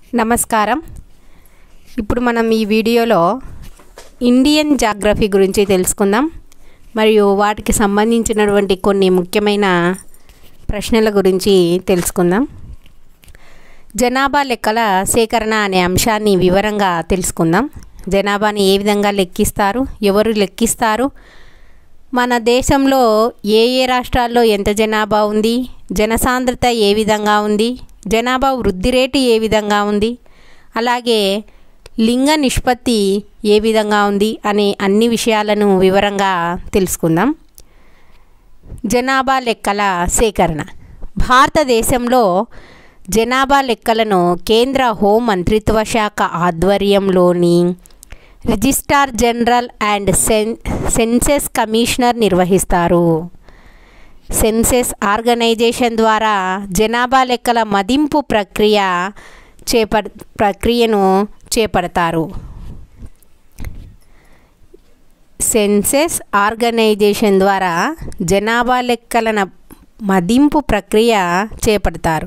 నమస్కారం ఇప్పుడు మనం ఈ వీడియోలో ఇండియన్ జాగ్రఫీ గురించి తెలుసుకుందాం మరియు వాటికి సంబంధించినటువంటి కొన్ని ముఖ్యమైన ప్రశ్నల గురించి తెలుసుకుందాం జనాభా లెక్కల సేకరణ అనే అంశాన్ని వివరంగా తెలుసుకుందాం జనాభాని ఏ విధంగా లెక్కిస్తారు ఎవరు లెక్కిస్తారు మన దేశంలో ఏ ఏ రాష్ట్రాల్లో ఎంత జనాభా ఉంది జనసాంద్రత ఏ విధంగా ఉంది జనాభా వృద్ధి రేటు ఏ విధంగా ఉంది అలాగే లింగ నిష్పత్తి ఏ విధంగా ఉంది అనే అన్ని విషయాలను వివరంగా తెలుసుకుందాం జనాభా లెక్కల సేకరణ భారతదేశంలో జనాభా లెక్కలను కేంద్ర హోం మంత్రిత్వ శాఖ ఆధ్వర్యంలోని రిజిస్ట్రార్ జనరల్ అండ్ సెన్ సెన్సెస్ కమిషనర్ నిర్వహిస్తారు సెన్సెస్ ఆర్గనైజేషన్ ద్వారా జనాభా లెక్కల మదింపు ప్రక్రియ చేప ప్రక్రియను చేపడతారు సెన్సెస్ ఆర్గనైజేషన్ ద్వారా జనాభా లెక్కల మదింపు ప్రక్రియ చేపడతారు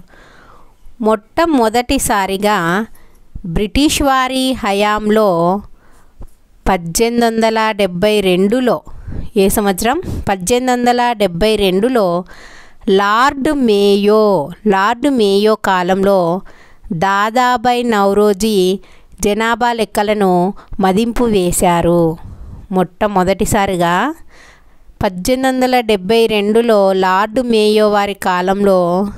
మొట్టమొదటిసారిగా బ్రిటిష్ వారి హయాంలో పద్దెనిమిది వందల డెబ్భై రెండులో ఏ సంవత్సరం పద్దెనిమిది వందల డెబ్భై రెండులో లార్డ్ మేయో లార్డ్ మేయో కాలంలో దాదాబాయ్ నౌరోజీ జనాభా లెక్కలను మదింపు వేశారు మొట్టమొదటిసారిగా పద్దెనిమిది వందల డెబ్భై రెండులో లార్డ్ మేయో వారి కాలంలో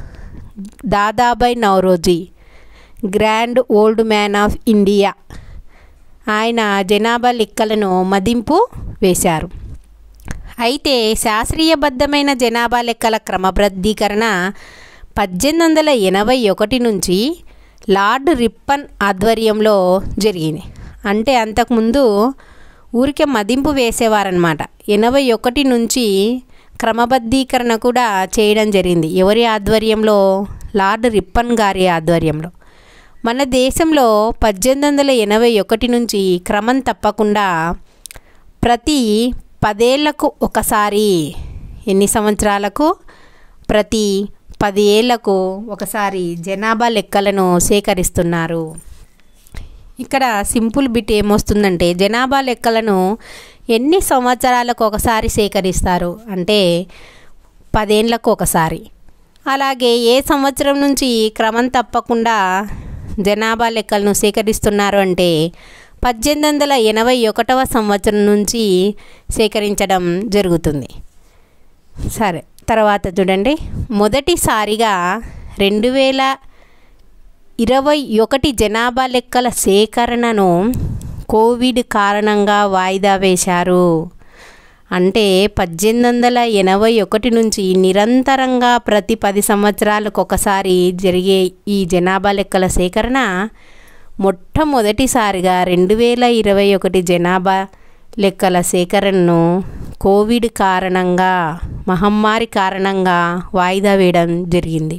Dadabhai Naoroji grand old man of India ఆయన జనాభా లెక్కలను మదింపు వేశారు అయితే శాస్త్రీయబద్ధమైన జనాభా లెక్కల క్రమబద్ధీకరణ పద్దెనిమిది వందల ఎనభై ఒకటి నుంచి లార్డ్ రిప్పన్ ఆధ్వర్యంలో జరిగింది అంటే అంతకుముందు ఊరికే మదింపు వేసేవారనమాట ఎనభై ఒకటి నుంచి క్రమబద్ధీకరణ కూడా చేయడం జరిగింది ఎవరి ఆధ్వర్యంలో లార్డ్ రిప్పన్ గారి ఆధ్వర్యంలో మన దేశంలో పద్దెనిమిది వందల ఎనభై ఒకటి నుంచి క్రమం తప్పకుండా ప్రతి పదేళ్లకు ఒకసారి ఎన్ని సంవత్సరాలకు ప్రతి పది ఏళ్లకు ఒకసారి జనాభా లెక్కలను సేకరిస్తున్నారు ఇక్కడ సింపుల్ బిట్ ఏమొస్తుందంటే జనాభా లెక్కలను ఎన్ని సంవత్సరాలకు ఒకసారి సేకరిస్తారు అంటే పదేళ్లకు ఒకసారి అలాగే ఏ సంవత్సరం నుంచి క్రమం తప్పకుండా జనాభా లెక్కలను సేకరిస్తున్నారు అంటే పద్దెనిమిది వందల ఎనభై ఒకటవ సంవత్సరం నుంచి సేకరించడం జరుగుతుంది సరే తర్వాత చూడండి మొదటిసారిగా రెండు వేల ఇరవై ఒకటి జనాభా లెక్కల సేకరణను కోవిడ్ కారణంగా వాయిదా వేశారు అంటే పద్దెనిమిది వందల ఎనభై ఒకటి నుంచి నిరంతరంగా ప్రతి పది సంవత్సరాలకు ఒకసారి జరిగే ఈ జనాభా లెక్కల సేకరణ మొట్టమొదటిసారిగా రెండు వేల ఇరవై ఒకటి జనాభా లెక్కల సేకరణను కోవిడ్ కారణంగా మహమ్మారి కారణంగా వాయిదా వేయడం జరిగింది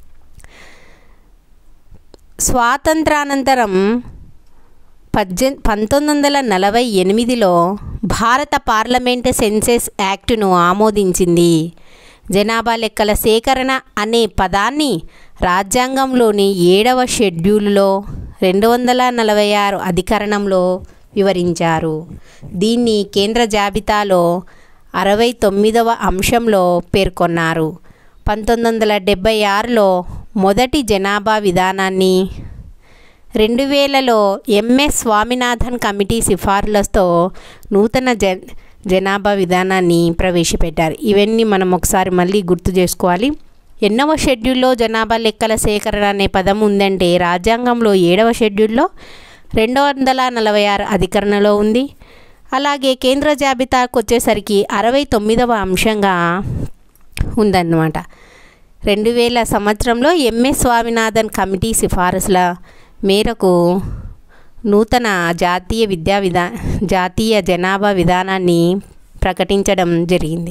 స్వాతంత్రానంతరం పద్దె పంతొమ్మిది వందల నలభై ఎనిమిదిలో భారత పార్లమెంట్ సెన్సెస్ యాక్టును ఆమోదించింది జనాభా లెక్కల సేకరణ అనే పదాన్ని రాజ్యాంగంలోని ఏడవ షెడ్యూల్లో రెండు వందల నలభై ఆరు అధికరణంలో వివరించారు దీన్ని కేంద్ర జాబితాలో అరవై తొమ్మిదవ అంశంలో పేర్కొన్నారు పంతొమ్మిది వందల డెబ్భై ఆరులో మొదటి జనాభా విధానాన్ని రెండు వేలలో ఎంఎస్ స్వామినాథన్ కమిటీ సిఫార్సులతో నూతన జ జనాభా విధానాన్ని ప్రవేశపెట్టారు ఇవన్నీ మనం ఒకసారి మళ్ళీ గుర్తు చేసుకోవాలి ఎన్నవ షెడ్యూల్లో జనాభా లెక్కల సేకరణ అనే పదం ఉందంటే రాజ్యాంగంలో ఏడవ షెడ్యూల్లో రెండు వందల నలభై ఆరు అధికరణలో ఉంది అలాగే కేంద్ర జాబితాకు వచ్చేసరికి అరవై తొమ్మిదవ అంశంగా ఉందన్నమాట రెండు వేల సంవత్సరంలో ఎంఎస్ స్వామినాథన్ కమిటీ సిఫారసుల మేరకు నూతన జాతీయ విద్యా విధా జాతీయ జనాభా విధానాన్ని ప్రకటించడం జరిగింది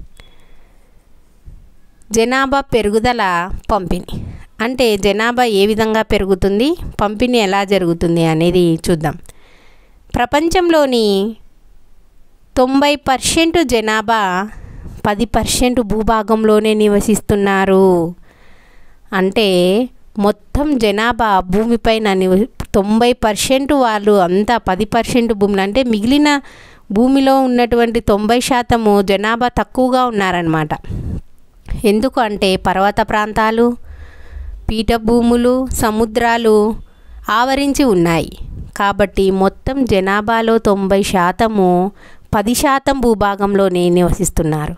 జనాభా పెరుగుదల పంపిణీ అంటే జనాభా ఏ విధంగా పెరుగుతుంది పంపిణీ ఎలా జరుగుతుంది అనేది చూద్దాం ప్రపంచంలోని తొంభై పర్సెంట్ జనాభా పది పర్సెంట్ భూభాగంలోనే నివసిస్తున్నారు అంటే మొత్తం జనాభా భూమిపైన నివ తొంభై పర్సెంట్ వాళ్ళు అంతా పది పర్సెంట్ భూములు అంటే మిగిలిన భూమిలో ఉన్నటువంటి తొంభై శాతము జనాభా తక్కువగా ఉన్నారనమాట ఎందుకు అంటే పర్వత ప్రాంతాలు పీఠభూములు సముద్రాలు ఆవరించి ఉన్నాయి కాబట్టి మొత్తం జనాభాలో తొంభై శాతము పది శాతం భూభాగంలోనే నివసిస్తున్నారు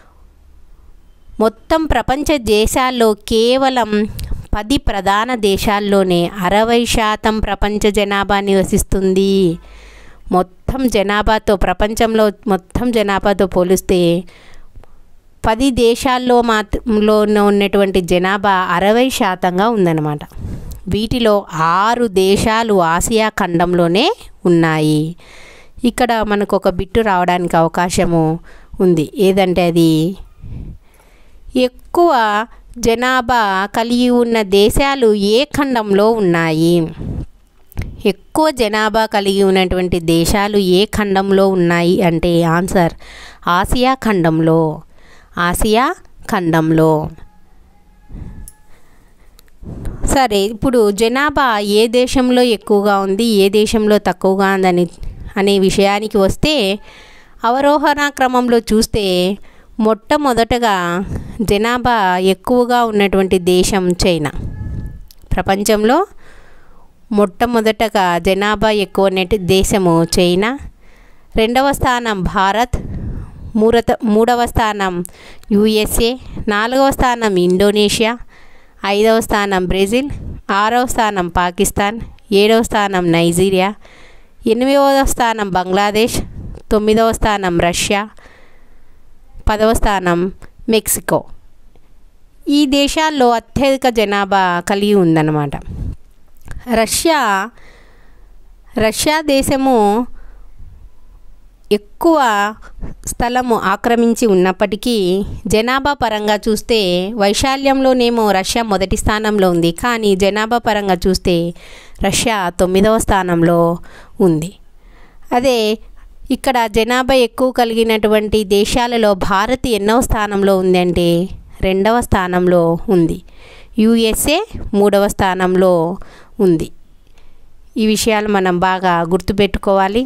మొత్తం ప్రపంచ దేశాల్లో కేవలం పది ప్రధాన దేశాల్లోనే అరవై శాతం ప్రపంచ జనాభా నివసిస్తుంది మొత్తం జనాభాతో ప్రపంచంలో మొత్తం జనాభాతో పోలిస్తే పది దేశాల్లో మాత్రంలో ఉన్నటువంటి జనాభా అరవై శాతంగా ఉందన్నమాట వీటిలో ఆరు దేశాలు ఆసియా ఖండంలోనే ఉన్నాయి ఇక్కడ మనకు ఒక బిట్టు రావడానికి అవకాశము ఉంది ఏదంటే అది ఎక్కువ జనాభా కలిగి ఉన్న దేశాలు ఏ ఖండంలో ఉన్నాయి ఎక్కువ జనాభా కలిగి ఉన్నటువంటి దేశాలు ఏ ఖండంలో ఉన్నాయి అంటే ఆన్సర్ ఆసియా ఖండంలో ఆసియా ఖండంలో సరే ఇప్పుడు జనాభా ఏ దేశంలో ఎక్కువగా ఉంది ఏ దేశంలో తక్కువగా ఉందని అనే విషయానికి వస్తే అవరోహణ క్రమంలో చూస్తే మొట్టమొదటగా జనాభా ఎక్కువగా ఉన్నటువంటి దేశం చైనా ప్రపంచంలో మొట్టమొదటగా జనాభా ఎక్కువ ఉన్నటి దేశము చైనా రెండవ స్థానం భారత్ మూడత మూడవ స్థానం యుఎస్ఏ నాలుగవ స్థానం ఇండోనేషియా ఐదవ స్థానం బ్రెజిల్ ఆరవ స్థానం పాకిస్తాన్ ఏడవ స్థానం నైజీరియా ఎనిమిదవ స్థానం బంగ్లాదేశ్ తొమ్మిదవ స్థానం రష్యా పదవ స్థానం మెక్సికో ఈ దేశాల్లో అత్యధిక జనాభా కలిగి ఉందన్నమాట రష్యా రష్యా దేశము ఎక్కువ స్థలము ఆక్రమించి ఉన్నప్పటికీ జనాభా పరంగా చూస్తే వైశాల్యంలోనేమో రష్యా మొదటి స్థానంలో ఉంది కానీ జనాభా పరంగా చూస్తే రష్యా తొమ్మిదవ స్థానంలో ఉంది అదే ఇక్కడ జనాభా ఎక్కువ కలిగినటువంటి దేశాలలో భారత్ ఎన్నవ స్థానంలో ఉంది అంటే రెండవ స్థానంలో ఉంది యుఎస్ఏ మూడవ స్థానంలో ఉంది ఈ విషయాలు మనం బాగా గుర్తుపెట్టుకోవాలి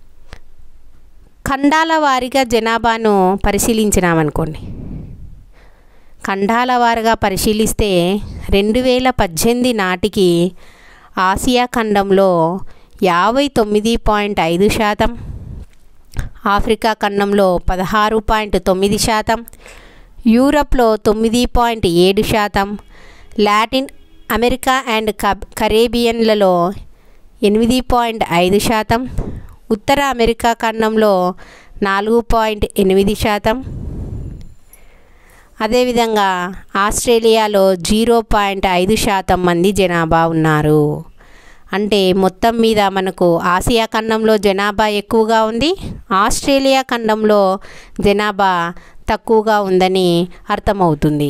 ఖండాల వారీగా జనాభాను పరిశీలించినామనుకోండి ఖండాల వారీగా పరిశీలిస్తే రెండు వేల పద్దెనిమిది నాటికి ఆసియా ఖండంలో యాభై తొమ్మిది పాయింట్ ఐదు శాతం ఆఫ్రికా ఖండంలో పదహారు పాయింట్ తొమ్మిది శాతం యూరప్లో తొమ్మిది పాయింట్ ఏడు శాతం లాటిన్ అమెరికా అండ్ కబ్ కరేబియన్లలో ఎనిమిది పాయింట్ ఐదు శాతం ఉత్తర అమెరికా ఖండంలో నాలుగు పాయింట్ ఎనిమిది శాతం అదేవిధంగా ఆస్ట్రేలియాలో జీరో పాయింట్ ఐదు శాతం మంది జనాభా ఉన్నారు అంటే మొత్తం మీద మనకు ఆసియా ఖండంలో జనాభా ఎక్కువగా ఉంది ఆస్ట్రేలియా ఖండంలో జనాభా తక్కువగా ఉందని అర్థమవుతుంది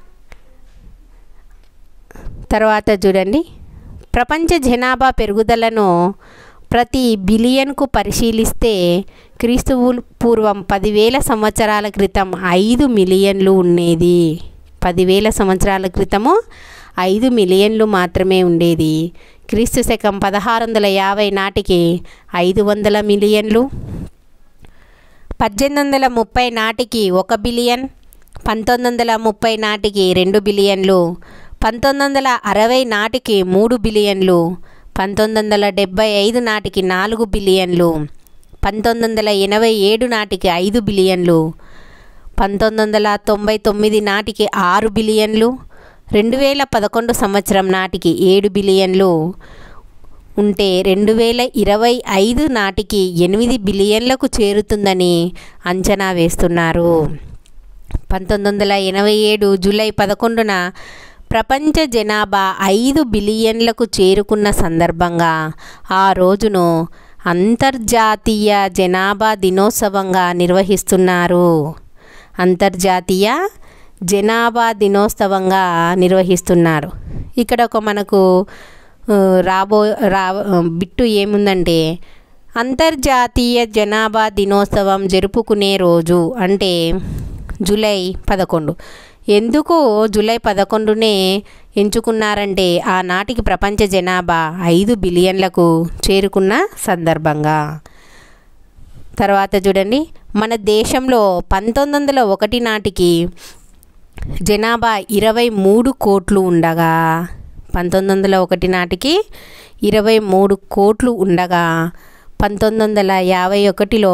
తర్వాత చూడండి ప్రపంచ జనాభా పెరుగుదలను ప్రతి బిలియన్కు పరిశీలిస్తే క్రీస్తు పూర్వం పదివేల సంవత్సరాల క్రితం ఐదు మిలియన్లు ఉండేది పదివేల సంవత్సరాల క్రితము ఐదు మిలియన్లు మాత్రమే ఉండేది క్రీస్తు శకం పదహారు వందల యాభై నాటికి ఐదు వందల మిలియన్లు పద్దెనిమిది వందల ముప్పై నాటికి ఒక బిలియన్ పంతొమ్మిది వందల ముప్పై నాటికి రెండు బిలియన్లు పంతొమ్మిది వందల అరవై నాటికి మూడు బిలియన్లు పంతొమ్మిది వందల డెబ్భై ఐదు నాటికి నాలుగు బిలియన్లు పంతొమ్మిది వందల ఎనభై ఏడు నాటికి ఐదు బిలియన్లు పంతొమ్మిది వందల తొంభై తొమ్మిది నాటికి ఆరు బిలియన్లు రెండు వేల పదకొండు సంవత్సరం నాటికి ఏడు బిలియన్లు ఉంటే రెండు వేల ఇరవై ఐదు నాటికి ఎనిమిది బిలియన్లకు చేరుతుందని అంచనా వేస్తున్నారు పంతొమ్మిది వందల ఎనభై ఏడు జూలై పదకొండున ప్రపంచ జనాభా ఐదు బిలియన్లకు చేరుకున్న సందర్భంగా ఆ రోజును అంతర్జాతీయ జనాభా దినోత్సవంగా నిర్వహిస్తున్నారు అంతర్జాతీయ జనాభా దినోత్సవంగా నిర్వహిస్తున్నారు ఇక్కడ ఒక మనకు రాబో రా బిట్టు ఏముందంటే అంతర్జాతీయ జనాభా దినోత్సవం జరుపుకునే రోజు అంటే జూలై పదకొండు ఎందుకు జూలై పదకొండునే ఎంచుకున్నారంటే ఆనాటికి ప్రపంచ జనాభా ఐదు బిలియన్లకు చేరుకున్న సందర్భంగా తర్వాత చూడండి మన దేశంలో పంతొమ్మిది వందల ఒకటి నాటికి జనాభా ఇరవై మూడు కోట్లు ఉండగా పంతొమ్మిది వందల ఒకటి నాటికి ఇరవై మూడు కోట్లు ఉండగా పంతొమ్మిది వందల యాభై ఒకటిలో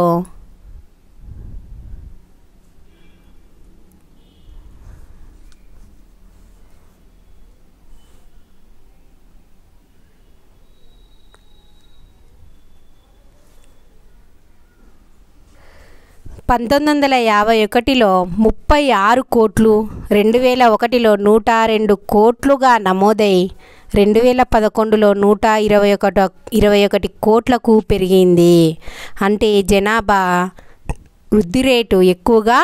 పంతొమ్మిది వందల యాభై ఒకటిలో ముప్పై ఆరు కోట్లు రెండు వేల ఒకటిలో నూట రెండు కోట్లుగా నమోదై రెండు వేల పదకొండులో నూట ఇరవై ఒకటి ఇరవై ఒకటి కోట్లకు పెరిగింది అంటే జనాభా వృద్ధి రేటు ఎక్కువగా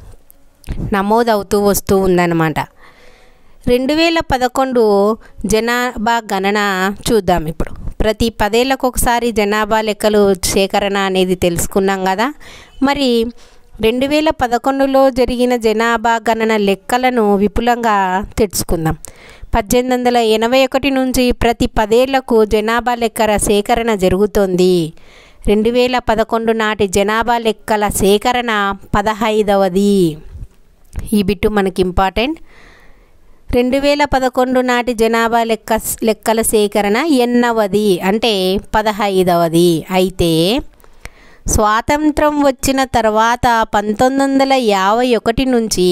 నమోదవుతూ వస్తూ ఉందన్నమాట రెండు వేల పదకొండు జనాభా గణన చూద్దాం ఇప్పుడు ప్రతి పదేళ్ళకు ఒకసారి జనాభా లెక్కలు సేకరణ అనేది తెలుసుకున్నాం కదా మరి రెండు వేల పదకొండులో జరిగిన జనాభా గణన లెక్కలను విపులంగా తెలుసుకుందాం పద్దెనిమిది వందల ఎనభై ఒకటి నుంచి ప్రతి పదేళ్లకు జనాభా లెక్కల సేకరణ జరుగుతోంది రెండు వేల పదకొండు నాటి జనాభా లెక్కల సేకరణ పదహైదవది ఈ బిట్టు మనకి ఇంపార్టెంట్ రెండు వేల పదకొండు నాటి జనాభా లెక్క లెక్కల సేకరణ ఎన్నవది అంటే పదహైదవది అయితే స్వాతంత్రం వచ్చిన తర్వాత పంతొమ్మిది వందల యాభై ఒకటి నుంచి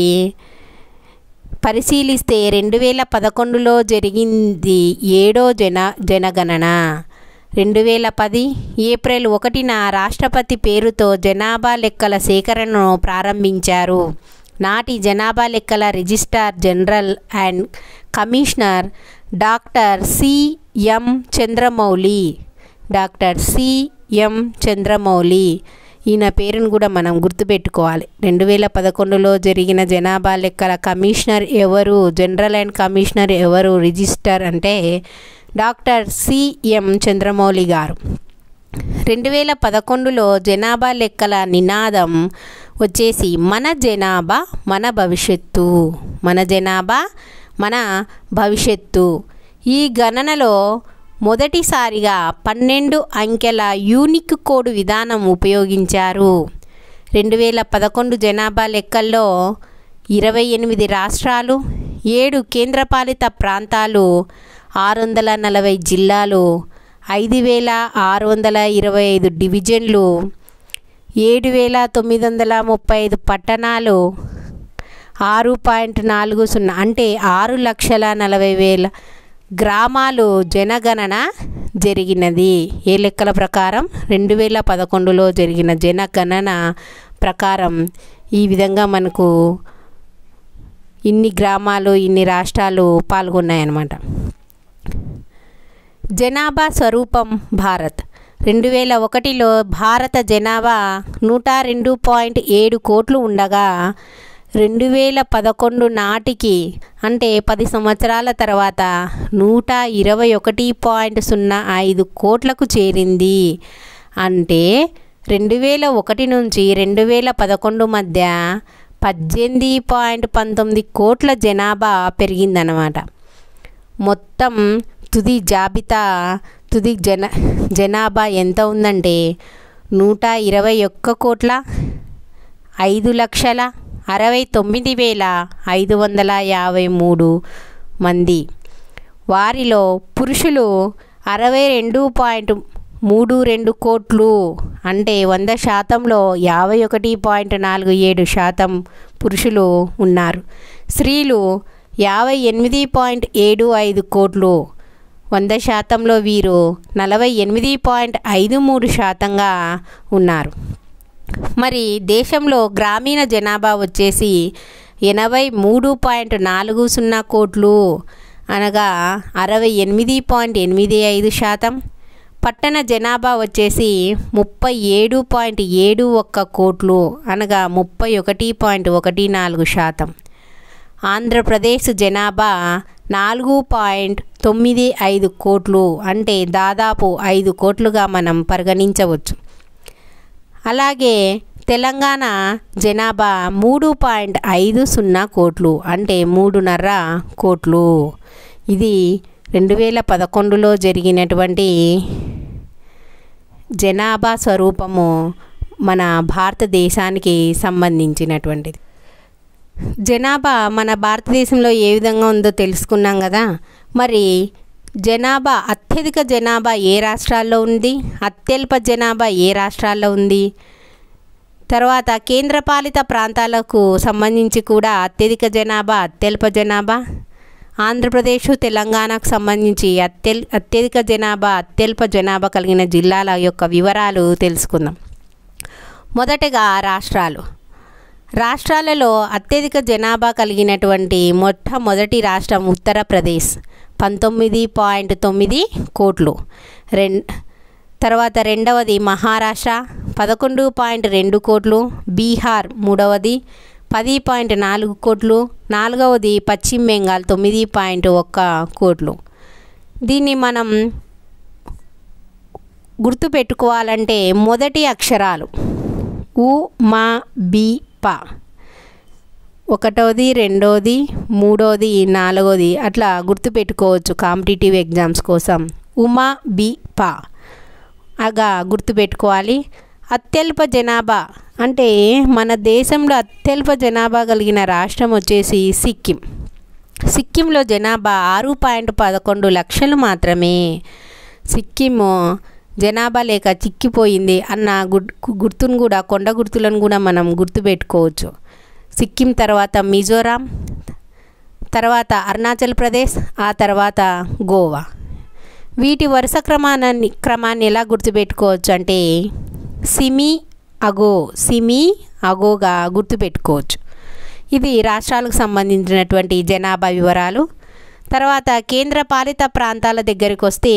పరిశీలిస్తే రెండు వేల పదకొండులో జరిగింది ఏడో జన జనగణన రెండు వేల పది ఏప్రిల్ ఒకటిన రాష్ట్రపతి పేరుతో జనాభా లెక్కల సేకరణను ప్రారంభించారు నాటి జనాభా లెక్కల registrar general and commissioner doctor CM Chandramouli doctor CM Chandramouli ఈయన పేరును కూడా మనం గుర్తుపెట్టుకోవాలి రెండు వేల పదకొండులో జరిగిన జనాభా లెక్కల కమిషనర్ ఎవరు జనరల్ అండ్ కమిషనర్ ఎవరు రిజిస్టర్ అంటే డాక్టర్ సిఎం చంద్రమౌళి గారు రెండు వేల పదకొండులో జనాభా లెక్కల నినాదం వచ్చేసి మన జనాభా మన భవిష్యత్తు మన జనాభా మన భవిష్యత్తు ఈ గణనలో మొదటిసారిగా పన్నెండు అంకెల యూనిక్ కోడ్ విధానం ఉపయోగించారు రెండు వేల పదకొండు జనాభా లెక్కల్లో ఇరవై ఎనిమిది రాష్ట్రాలు ఏడు కేంద్రపాలిత ప్రాంతాలు ఆరు వందల నలభై జిల్లాలు ఐదు వేల ఆరు వందల ఇరవై ఐదు డివిజన్లు ఏడు వేల తొమ్మిది వందల ముప్పై ఐదు పట్టణాలు ఆరు పాయింట్ నాలుగు సున్నా అంటే ఆరు లక్షల నలభై వేల గ్రామాలు జనగణన జరిగినది ఏ లెక్కల ప్రకారం రెండు వేల పదకొండులో జరిగిన జనగణన ప్రకారం ఈ విధంగా మనకు ఇన్ని గ్రామాలు ఇన్ని రాష్ట్రాలు పాల్గొన్నాయన్నమాట జనాభా స్వరూపం భారత్ రెండు వేల ఒకటిలో భారత జనాభా నూట రెండు పాయింట్ ఏడు కోట్లు ఉండగా రెండు వేల పదకొండు నాటికి అంటే పది సంవత్సరాల తర్వాత నూట ఇరవై ఒకటి పాయింట్ సున్నా ఐదు కోట్లకు చేరింది అంటే రెండు వేల ఒకటి నుంచి రెండు వేల పదకొండు మధ్య పద్దెనిమిది పాయింట్ పంతొమ్మిది కోట్ల జనాభా పెరిగిందన్నమాట మొత్తం తుది జాబితా తుది జన జనాభా ఎంత ఉందంటే నూట ఇరవై ఒక్క కోట్ల ఐదు లక్షల అరవై తొమ్మిది వేల ఐదు వందల యాభై మూడు మంది వారిలో పురుషులు అరవై రెండు పాయింట్ మూడు రెండు కోట్లు అంటే వంద శాతంలో యాభై ఒకటి పాయింట్ నాలుగు ఏడు శాతం పురుషులు ఉన్నారు స్త్రీలు యాభై ఎనిమిది పాయింట్ ఏడు ఐదు కోట్లు వంద శాతంలో వీరు నలభై ఎనిమిది పాయింట్ ఐదు మూడు శాతంగా ఉన్నారు మరి దేశంలో గ్రామీణ జనాభా వచ్చేసి ఎనభై మూడు పాయింట్ నాలుగు సున్నా కోట్లు అనగా అరవై ఎనిమిది పాయింట్ ఎనిమిది ఐదు శాతం పట్టణ జనాభా వచ్చేసి ముప్పై ఏడు పాయింట్ ఏడు ఒక్క కోట్లు అనగా ముప్పై ఒకటి పాయింట్ ఒకటి నాలుగు శాతం ఆంధ్రప్రదేశ్ జనాభా నాలుగు పాయింట్ తొమ్మిది ఐదు కోట్లు అంటే దాదాపు ఐదు కోట్లుగా మనం పరిగణించవచ్చు అలాగే తెలంగాణ జనాభా మూడు పాయింట్ ఐదు సున్నా కోట్లు అంటే మూడున్నర కోట్లు ఇది రెండు వేల పదకొండులో జరిగినటువంటి జనాభా స్వరూపము మన భారతదేశానికి సంబంధించినటువంటిది జనాభా మన భారతదేశంలో ఏ విధంగా ఉందో తెలుసుకున్నాం కదా మరి జనాభా అత్యధిక జనాభా ఏ రాష్ట్రాల్లో ఉంది అత్యల్ప జనాభా ఏ రాష్ట్రాల్లో ఉంది తర్వాత కేంద్రపాలిత ప్రాంతాలకు సంబంధించి కూడా అత్యధిక జనాభా అత్యల్ప జనాభా ఆంధ్రప్రదేశ్ తెలంగాణకు సంబంధించి అత్యల్ అత్యధిక జనాభా అత్యల్ప జనాభా కలిగిన జిల్లాల యొక్క వివరాలు తెలుసుకుందాం మొదటగా రాష్ట్రాలు రాష్ట్రాలలో అత్యధిక జనాభా కలిగినటువంటి మొట్టమొదటి రాష్ట్రం ఉత్తరప్రదేశ్ పంతొమ్మిది పాయింట్ తొమ్మిది కోట్లు రెం తర్వాత రెండవది మహారాష్ట్ర పదకొండు పాయింట్ రెండు కోట్లు బీహార్ మూడవది పది పాయింట్ నాలుగు కోట్లు నాలుగవది పశ్చిమ బెంగాల్ తొమ్మిది పాయింట్ ఒక్క కోట్లు దీన్ని మనం గుర్తుపెట్టుకోవాలంటే మొదటి అక్షరాలు ఉ మా బి ప ఒకటోది రెండోది మూడోది నాలుగోది అట్లా గుర్తుపెట్టుకోవచ్చు కాంపిటేటివ్ ఎగ్జామ్స్ కోసం ఉమా బి ప అగా గుర్తుపెట్టుకోవాలి అత్యల్ప జనాభా అంటే మన దేశంలో అత్యల్ప జనాభా కలిగిన రాష్ట్రం వచ్చేసి సిక్కిం సిక్కింలో జనాభా ఆరు పాయింట్ పదకొండు లక్షలు మాత్రమే సిక్కిము జనాభా లేక చిక్కిపోయింది అన్న గుర్తును కూడా కొండ గుర్తులను కూడా మనం గుర్తుపెట్టుకోవచ్చు సిక్కిం తర్వాత మిజోరాం తర్వాత అరుణాచల్ ప్రదేశ్ ఆ తర్వాత గోవా వీటి వరుస క్రమాన్ని క్రమాన్ని ఎలా గుర్తుపెట్టుకోవచ్చు అంటే సిమి అగో సిమి అగోగా గుర్తుపెట్టుకోవచ్చు ఇది రాష్ట్రాలకు సంబంధించినటువంటి జనాభా వివరాలు తర్వాత కేంద్ర పాలిత ప్రాంతాల దగ్గరికి వస్తే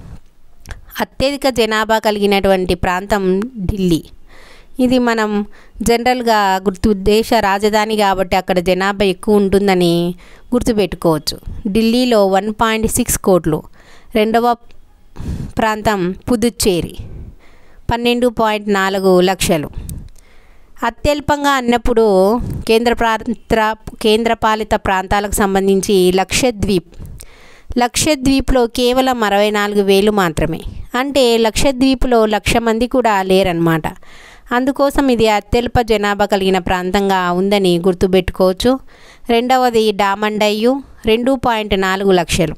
అత్యధిక జనాభా కలిగినటువంటి ప్రాంతం ఢిల్లీ ఇది మనం జనరల్గా గుర్తు దేశ రాజధాని కాబట్టి అక్కడ జనాభా ఎక్కువ ఉంటుందని గుర్తుపెట్టుకోవచ్చు ఢిల్లీలో వన్ పాయింట్ సిక్స్ కోట్లు రెండవ ప్రాంతం పుదుచ్చేరి పన్నెండు పాయింట్ నాలుగు లక్షలు అత్యల్పంగా అన్నప్పుడు కేంద్ర ప్రాంత కేంద్రపాలిత ప్రాంతాలకు సంబంధించి లక్షద్వీప్ లక్షద్వీప్లో కేవలం అరవై నాలుగు వేలు మాత్రమే అంటే లక్షద్వీప్లో లక్ష మంది కూడా లేరన్నమాట అందుకోసం ఇది అత్యల్ప జనాభా కలిగిన ప్రాంతంగా ఉందని గుర్తుపెట్టుకోవచ్చు రెండవది డామండయ్యు రెండు పాయింట్ నాలుగు లక్షలు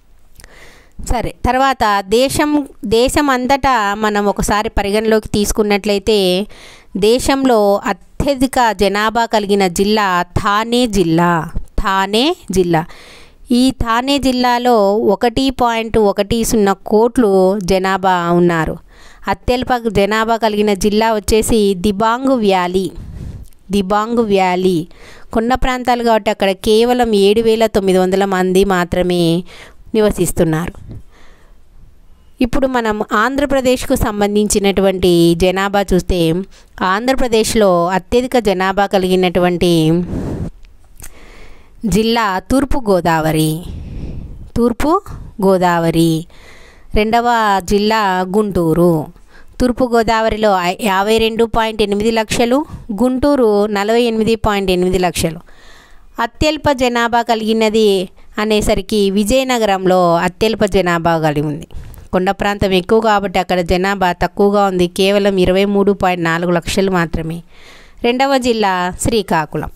సరే తర్వాత దేశం దేశం అంతటా మనం ఒకసారి పరిగణలోకి తీసుకున్నట్లయితే దేశంలో అత్యధిక జనాభా కలిగిన జిల్లా థానే జిల్లా థానే జిల్లా ఈ థానే జిల్లాలో ఒకటి పాయింట్ ఒకటి సున్నా కోట్లు జనాభా ఉన్నారు అత్యల్ప జనాభా కలిగిన జిల్లా వచ్చేసి దిబాంగ్ వ్యాలీ దిబాంగ్ వ్యాలీ కొండ ప్రాంతాలు కాబట్టి అక్కడ కేవలం ఏడు వేల తొమ్మిది వందల మంది మాత్రమే నివసిస్తున్నారు ఇప్పుడు మనం ఆంధ్రప్రదేశ్కు సంబంధించినటువంటి జనాభా చూస్తే ఆంధ్రప్రదేశ్లో అత్యధిక జనాభా కలిగినటువంటి జిల్లా తూర్పు గోదావరి తూర్పు గోదావరి రెండవ జిల్లా గుంటూరు తూర్పు గోదావరిలో యాభై రెండు పాయింట్ ఎనిమిది లక్షలు గుంటూరు నలభై ఎనిమిది పాయింట్ ఎనిమిది లక్షలు అత్యల్ప జనాభా కలిగినది అనేసరికి విజయనగరంలో అత్యల్ప జనాభా కలిగి ఉంది కొండ ప్రాంతం ఎక్కువ కాబట్టి అక్కడ జనాభా తక్కువగా ఉంది కేవలం ఇరవై మూడు పాయింట్ నాలుగు లక్షలు మాత్రమే రెండవ జిల్లా శ్రీకాకుళం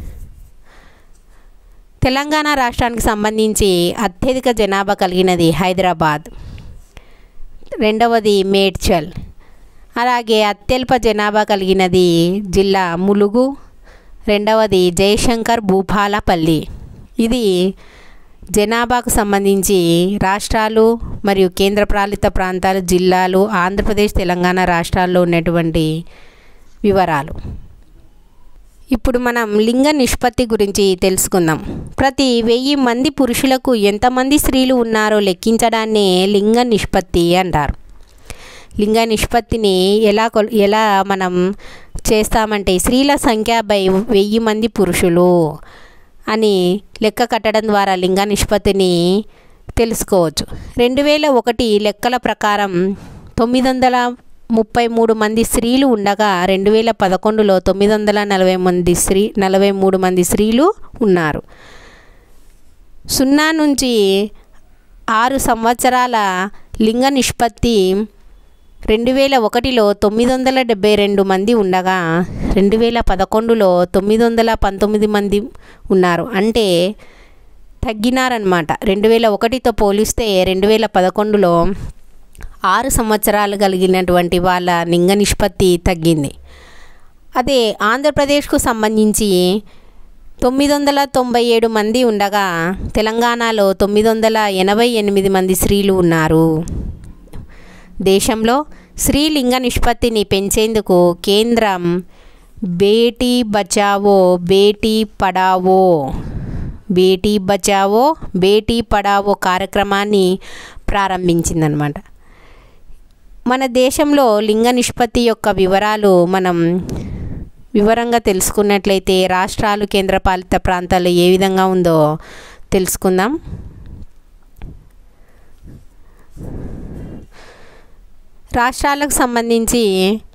తెలంగాణ రాష్ట్రానికి సంబంధించి అత్యధిక జనాభా కలిగినది హైదరాబాద్ రెండవది మేడ్చల్ అలాగే అత్యల్ప జనాభా కలిగినది జిల్లా ములుగు రెండవది జయశంకర్ భూపాలపల్లి ఇది జనాభాకు సంబంధించి రాష్ట్రాలు మరియు కేంద్రపాలిత ప్రాంతాలు జిల్లాలు ఆంధ్రప్రదేశ్ తెలంగాణ రాష్ట్రాల్లో ఉన్నటువంటి వివరాలు ఇప్పుడు మనం లింగ నిష్పత్తి గురించి తెలుసుకుందాం ప్రతి వెయ్యి మంది పురుషులకు ఎంతమంది స్త్రీలు ఉన్నారో లెక్కించడాన్నే లింగ నిష్పత్తి అంటారు లింగ నిష్పత్తిని ఎలా కొల్ ఎలా మనం చేస్తామంటే స్త్రీల సంఖ్య బై వెయ్యి మంది పురుషులు అని లెక్క కట్టడం ద్వారా లింగ నిష్పత్తిని తెలుసుకోవచ్చు రెండు వేల ఒకటి లెక్కల ప్రకారం తొమ్మిది వందల ముప్పై మూడు మంది స్త్రీలు ఉండగా రెండు వేల పదకొండులో తొమ్మిది వందల నలభై మంది స్త్రీ నలభై మూడు మంది స్త్రీలు ఉన్నారు సున్నా నుంచి ఆరు సంవత్సరాల లింగ నిష్పత్తి రెండు వేల ఒకటిలో తొమ్మిది వందల డెబ్బై రెండు మంది ఉండగా రెండు వేల పదకొండులో తొమ్మిది వందల పంతొమ్మిది మంది ఉన్నారు అంటే తగ్గినారనమాట రెండు వేల ఒకటితో పోలిస్తే రెండు వేల పదకొండులో ఆరు సంవత్సరాలు కలిగినటువంటి వాళ్ళ లింగ నిష్పత్తి తగ్గింది అదే ఆంధ్రప్రదేశ్కు సంబంధించి తొమ్మిది వందల తొంభై ఏడు మంది ఉండగా తెలంగాణలో తొమ్మిది వందల ఎనభై ఎనిమిది మంది స్త్రీలు ఉన్నారు దేశంలో స్త్రీ లింగ నిష్పత్తిని పెంచేందుకు కేంద్రం బేటీ బచావో బేటీ పడావో బేటీ బచావో బేటీ పడావో కార్యక్రమాన్ని ప్రారంభించిందనమాట మన దేశంలో లింగ నిష్పత్తి యొక్క వివరాలు మనం వివరంగా తెలుసుకున్నట్లయితే రాష్ట్రాలు కేంద్రపాలిత ప్రాంతాలు ఏ విధంగా ఉందో తెలుసుకుందాం రాష్ట్రాలకు సంబంధించి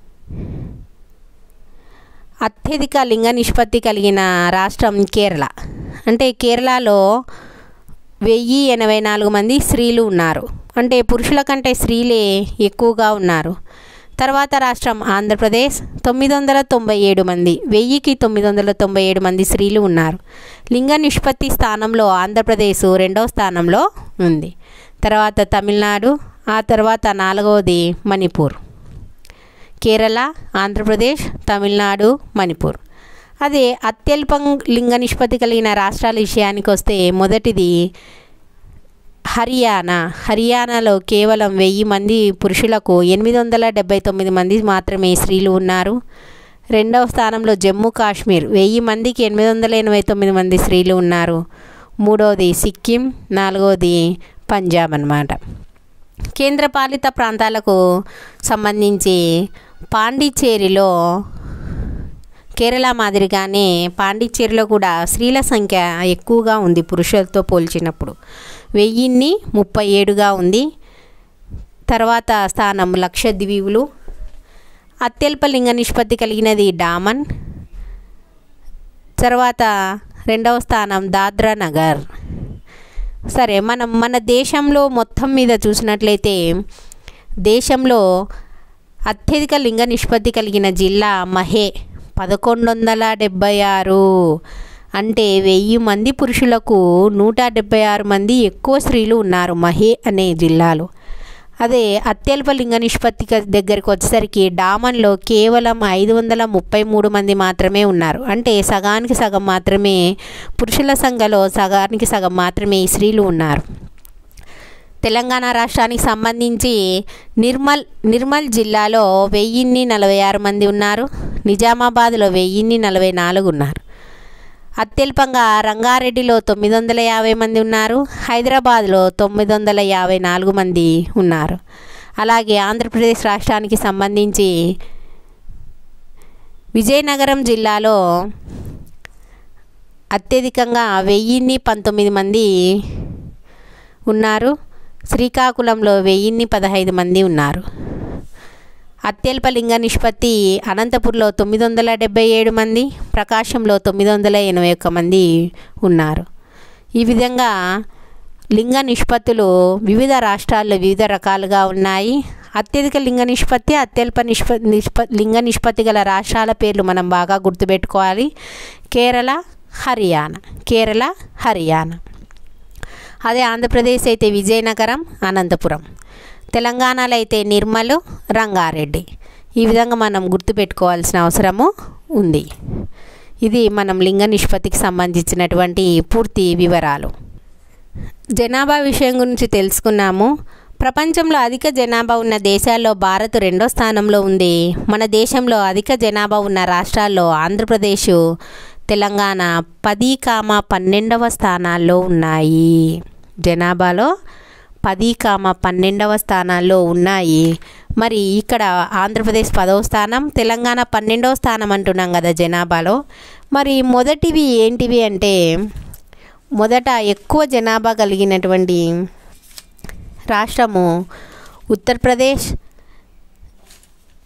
అత్యధిక లింగ నిష్పత్తి కలిగిన రాష్ట్రం కేరళ అంటే కేరళలో వెయ్యి ఎనభై నాలుగు మంది స్త్రీలు ఉన్నారు అంటే పురుషుల కంటే స్త్రీలే ఎక్కువగా ఉన్నారు తర్వాత రాష్ట్రం ఆంధ్రప్రదేశ్ తొమ్మిది వందల తొంభై ఏడు మంది వెయ్యికి తొమ్మిది వందల తొంభై ఏడు మంది స్త్రీలు ఉన్నారు లింగ నిష్పత్తి స్థానంలో ఆంధ్రప్రదేశ్ రెండవ స్థానంలో ఉంది తర్వాత తమిళనాడు ఆ తర్వాత నాలుగవది మణిపూర్ కేరళ ఆంధ్రప్రదేశ్ తమిళనాడు మణిపూర్ అదే అత్యల్పం లింగ నిష్పత్తి కలిగిన రాష్ట్రాల విషయానికి వస్తే మొదటిది హర్యానా హర్యానాలో కేవలం వెయ్యి మంది పురుషులకు ఎనిమిది వందల డెబ్బై తొమ్మిది మంది మాత్రమే స్త్రీలు ఉన్నారు రెండవ స్థానంలో జమ్మూ కాశ్మీర్ వెయ్యి మందికి ఎనిమిది వందల ఎనభై తొమ్మిది మంది స్త్రీలు ఉన్నారు మూడవది సిక్కిం నాలుగవది పంజాబ్ అన్నమాట కేంద్రపాలిత ప్రాంతాలకు సంబంధించి పాండిచ్చేరిలో కేరళ మాదిరిగానే పాండిచ్చేరిలో కూడా స్త్రీల సంఖ్య ఎక్కువగా ఉంది పురుషులతో పోల్చినప్పుడు వెయ్యిన్ని ముప్పై ఏడుగా ఉంది తర్వాత స్థానం లక్షద్వీపులు అత్యల్ప లింగ నిష్పత్తి కలిగినది డామన్ తర్వాత రెండవ స్థానం దాద్రా నగర్ సరే మనం మన దేశంలో మొత్తం మీద చూసినట్లయితే దేశంలో అత్యధిక లింగ నిష్పత్తి కలిగిన జిల్లా మహే పదకొండు వందల డెబ్బై ఆరు అంటే వెయ్యి మంది పురుషులకు నూట డెబ్బై ఆరు మంది ఎక్కువ స్త్రీలు ఉన్నారు మహే అనే జిల్లాలో అదే అత్యల్ప లింగ నిష్పత్తి దగ్గరికి వచ్చేసరికి డామన్లో కేవలం ఐదు వందల ముప్పై మూడు మంది మాత్రమే ఉన్నారు అంటే సగానికి సగం మాత్రమే పురుషుల సంఖ్యలో సగానికి సగం మాత్రమే స్త్రీలు ఉన్నారు తెలంగాణ రాష్ట్రానికి సంబంధించి నిర్మల్ నిర్మల్ జిల్లాలో వెయ్యిన్ని నలభై ఆరు మంది ఉన్నారు నిజామాబాద్లో వెయ్యిన్ని నలభై నాలుగు ఉన్నారు అత్యల్పంగా రంగారెడ్డిలో తొమ్మిది వందల యాభై మంది ఉన్నారు హైదరాబాద్లో తొమ్మిది వందల యాభై నాలుగు మంది ఉన్నారు అలాగే ఆంధ్రప్రదేశ్ రాష్ట్రానికి సంబంధించి విజయనగరం జిల్లాలో అత్యధికంగా వెయ్యిన్ని పంతొమ్మిది మంది ఉన్నారు శ్రీకాకుళంలో వెయ్యిన్ని పదహైదు మంది ఉన్నారు అత్యల్ప లింగ నిష్పత్తి అనంతపూర్లో తొమ్మిది వందల డెబ్బై ఏడు మంది ప్రకాశంలో తొమ్మిది వందల ఎనభై ఒక్క మంది ఉన్నారు ఈ విధంగా లింగ నిష్పత్తులు వివిధ రాష్ట్రాల్లో వివిధ రకాలుగా ఉన్నాయి అత్యధిక లింగ నిష్పత్తి అత్యల్ప నిష్ప నిష్ప లింగ నిష్పత్తి గల రాష్ట్రాల పేర్లు మనం బాగా గుర్తుపెట్టుకోవాలి కేరళ హర్యానా కేరళ హర్యానా అదే ఆంధ్రప్రదేశ్ అయితే విజయనగరం అనంతపురం తెలంగాణలో అయితే నిర్మల్ రంగారెడ్డి ఈ విధంగా మనం గుర్తుపెట్టుకోవాల్సిన అవసరము ఉంది ఇది మనం లింగ నిష్పత్తికి సంబంధించినటువంటి పూర్తి వివరాలు జనాభా విషయం గురించి తెలుసుకున్నాము ప్రపంచంలో అధిక జనాభా ఉన్న దేశాల్లో భారత్ రెండో స్థానంలో ఉంది మన దేశంలో అధిక జనాభా ఉన్న రాష్ట్రాల్లో ఆంధ్రప్రదేశ్ తెలంగాణ పది కామ పన్నెండవ స్థానాల్లో ఉన్నాయి జనాభాలో పది కామ పన్నెండవ స్థానాల్లో ఉన్నాయి మరి ఇక్కడ ఆంధ్రప్రదేశ్ పదవ స్థానం తెలంగాణ పన్నెండవ స్థానం అంటున్నాం కదా జనాభాలో మరి మొదటివి ఏంటివి అంటే మొదట ఎక్కువ జనాభా కలిగినటువంటి రాష్ట్రము ఉత్తరప్రదేశ్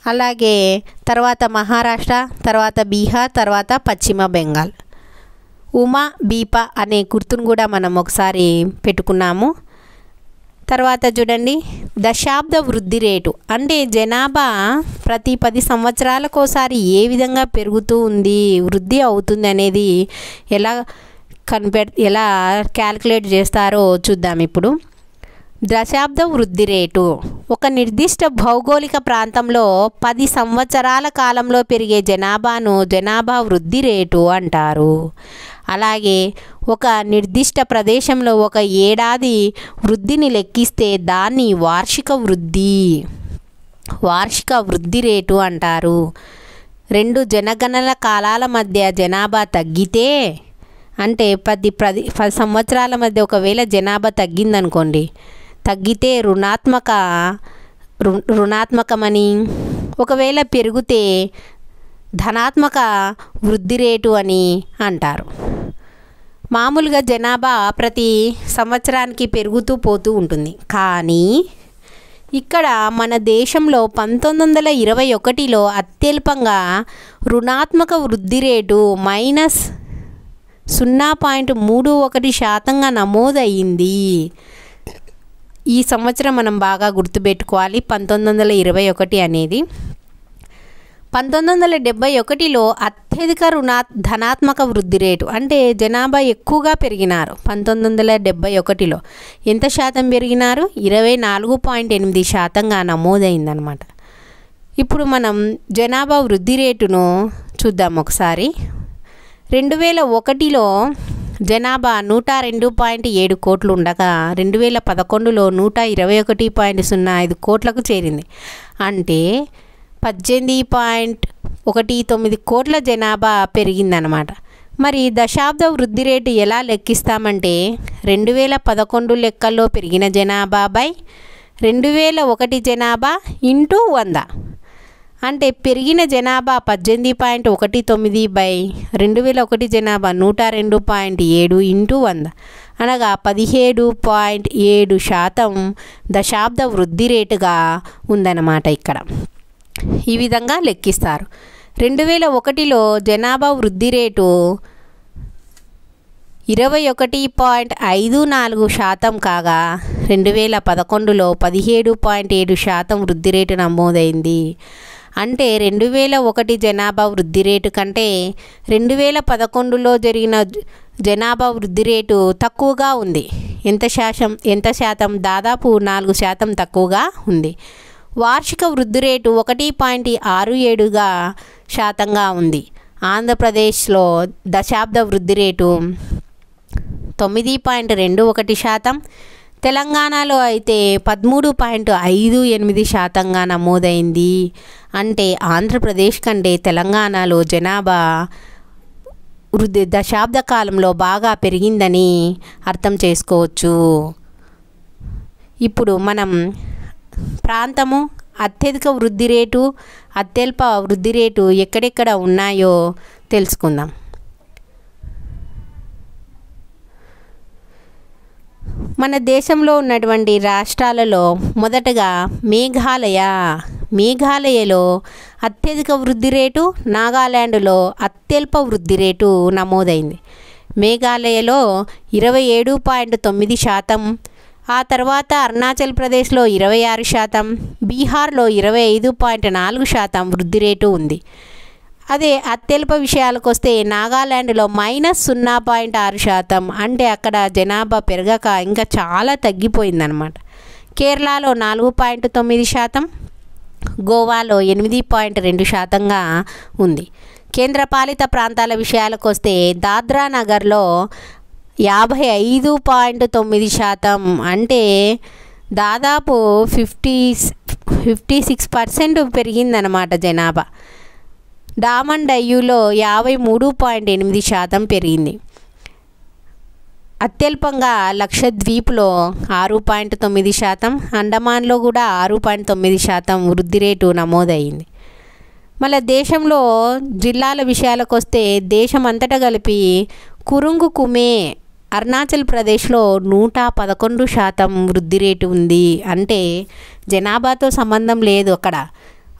అలాగే తర్వాత మహారాష్ట్ర తర్వాత బీహార్ తర్వాత పశ్చిమ బెంగాల్ ఉమా బీపా అనే గుర్తును కూడా మనం ఒకసారి పెట్టుకున్నాము తర్వాత చూడండి దశాబ్ద వృద్ధి రేటు అంటే జనాభా ప్రతి పది సంవత్సరాలకోసారి ఏ విధంగా పెరుగుతూ ఉంది వృద్ధి అవుతుంది అనేది ఎలా కనిపె ఎలా క్యాల్కులేట్ చేస్తారో చూద్దాం ఇప్పుడు దశాబ్ద వృద్ధి రేటు ఒక నిర్దిష్ట భౌగోళిక ప్రాంతంలో పది సంవత్సరాల కాలంలో పెరిగే జనాభాను జనాభా వృద్ధి రేటు అంటారు అలాగే ఒక నిర్దిష్ట ప్రదేశంలో ఒక ఏడాది వృద్ధిని లెక్కిస్తే దాన్ని వార్షిక వృద్ధి వార్షిక వృద్ధి రేటు అంటారు రెండు జనగణన కాలాల మధ్య జనాభా తగ్గితే అంటే పది పది పది సంవత్సరాల మధ్య ఒకవేళ జనాభా తగ్గిందనుకోండి తగ్గితే రుణాత్మక రు రుణాత్మకమని ఒకవేళ పెరిగితే ధనాత్మక వృద్ధి రేటు అని అంటారు మామూలుగా జనాభా ప్రతి సంవత్సరానికి పెరుగుతూ పోతూ ఉంటుంది కానీ ఇక్కడ మన దేశంలో పంతొమ్మిది వందల ఇరవై ఒకటిలో అత్యల్పంగా రుణాత్మక వృద్ధి రేటు మైనస్ సున్నా పాయింట్ మూడు ఒకటి శాతంగా నమోదయ్యింది ఈ సంవత్సరం మనం బాగా గుర్తుపెట్టుకోవాలి పంతొమ్మిది వందల ఇరవై ఒకటి అనేది పంతొమ్మిది వందల డెబ్బై ఒకటిలో అత్యధిక రుణా ధనాత్మక వృద్ధి రేటు అంటే జనాభా ఎక్కువగా పెరిగినారు పంతొమ్మిది వందల డెబ్బై ఒకటిలో ఎంత శాతం పెరిగినారు ఇరవై నాలుగు పాయింట్ ఎనిమిది శాతంగా నమోదైందనమాట ఇప్పుడు మనం జనాభా వృద్ధి రేటును చూద్దాం ఒకసారి రెండు వేల ఒకటిలో జనాభా నూట రెండు పాయింట్ ఏడు కోట్లు ఉండగా రెండు వేల పదకొండులో నూట ఇరవై ఒకటి పాయింట్ సున్నా ఐదు కోట్లకు చేరింది అంటే పద్దెనిమిది పాయింట్ ఒకటి తొమ్మిది కోట్ల జనాభా పెరిగిందనమాట మరి దశాబ్ద వృద్ధి రేటు ఎలా లెక్కిస్తామంటే రెండు వేల పదకొండు లెక్కల్లో పెరిగిన జనాభా బై రెండు వేల ఒకటి జనాభా ఇంటూ వంద అంటే పెరిగిన జనాభా పద్దెనిమిది పాయింట్ ఒకటి తొమ్మిది బై రెండు వేల ఒకటి జనాభా నూట రెండు పాయింట్ ఏడు ఇంటూ వంద అనగా పదిహేడు పాయింట్ ఏడు శాతం దశాబ్ద వృద్ధి రేటుగా ఉందన్నమాట ఇక్కడ ఈ విధంగా లెక్కిస్తారు రెండు వేల ఒకటిలో జనాభా వృద్ధి రేటు ఇరవై ఒకటి పాయింట్ ఐదు నాలుగు శాతం కాగా రెండు వేల పదకొండులో పదిహేడు పాయింట్ ఏడు శాతం వృద్ధి రేటు నమోదైంది అంటే రెండు వేల ఒకటి జనాభా వృద్ధి రేటు కంటే రెండు వేల పదకొండులో జరిగిన జనాభా వృద్ధి రేటు తక్కువగా ఉంది ఎంత శాతం ఎంత శాతం దాదాపు నాలుగు శాతం తక్కువగా ఉంది వార్షిక వృద్ధి రేటు ఒకటి పాయింట్ ఆరు ఏడుగా శాతంగా ఉంది ఆంధ్రప్రదేశ్లో దశాబ్ద వృద్ధి రేటు తొమ్మిది పాయింట్ రెండు ఒకటి శాతం తెలంగాణలో అయితే పదమూడు పాయింట్ ఐదు ఎనిమిది శాతంగా నమోదైంది అంటే ఆంధ్రప్రదేశ్ కంటే తెలంగాణలో జనాభా వృద్ధి దశాబ్ద కాలంలో బాగా పెరిగిందని అర్థం చేసుకోవచ్చు ఇప్పుడు మనం ప్రాంతము అత్యధిక వృద్ధి రేటు అత్యల్ప వృద్ధి రేటు ఎక్కడెక్కడ ఉన్నాయో తెలుసుకుందాం మన దేశంలో ఉన్నటువంటి రాష్ట్రాలలో మొదటగా మేఘాలయ మేఘాలయలో అత్యధిక వృద్ధి రేటు నాగాల్యాండ్లో అత్యల్ప వృద్ధి రేటు నమోదైంది మేఘాలయలో ఇరవై ఏడు పాయింట్ తొమ్మిది శాతం ఆ తర్వాత అరుణాచల్ ప్రదేశ్లో ఇరవై ఆరు శాతం బీహార్లో ఇరవై ఐదు పాయింట్ నాలుగు శాతం వృద్ధి రేటు ఉంది అదే అత్యల్ప విషయాలకు వస్తే నాగాల్యాండ్లో మైనస్ సున్నా పాయింట్ ఆరు శాతం అంటే అక్కడ జనాభా పెరగక ఇంకా చాలా తగ్గిపోయిందనమాట కేరళలో నాలుగు పాయింట్ తొమ్మిది శాతం గోవాలో ఎనిమిది పాయింట్ రెండు శాతంగా ఉంది కేంద్రపాలిత ప్రాంతాల విషయాలకు వస్తే దాద్రా నగర్లో యాభై ఐదు పాయింట్ తొమ్మిది శాతం అంటే దాదాపు ఫిఫ్టీ ఫిఫ్టీ సిక్స్ పర్సెంట్ పెరిగిందనమాట జనాభా డామన్ డయ్యూలో యాభై మూడు పాయింట్ ఎనిమిది శాతం పెరిగింది అత్యల్పంగా లక్షద్వీప్లో ఆరు పాయింట్ తొమ్మిది శాతం అండమాన్లో కూడా ఆరు పాయింట్ తొమ్మిది శాతం వృద్ధి రేటు నమోదయ్యింది మళ్ళీ దేశంలో జిల్లాల విషయాలకు వస్తే దేశం అంతటా కలిపి కురుంగు కుమే అరుణాచల్ ప్రదేశ్లో నూట పదకొండు శాతం వృద్ధి రేటు ఉంది అంటే జనాభాతో సంబంధం లేదు అక్కడ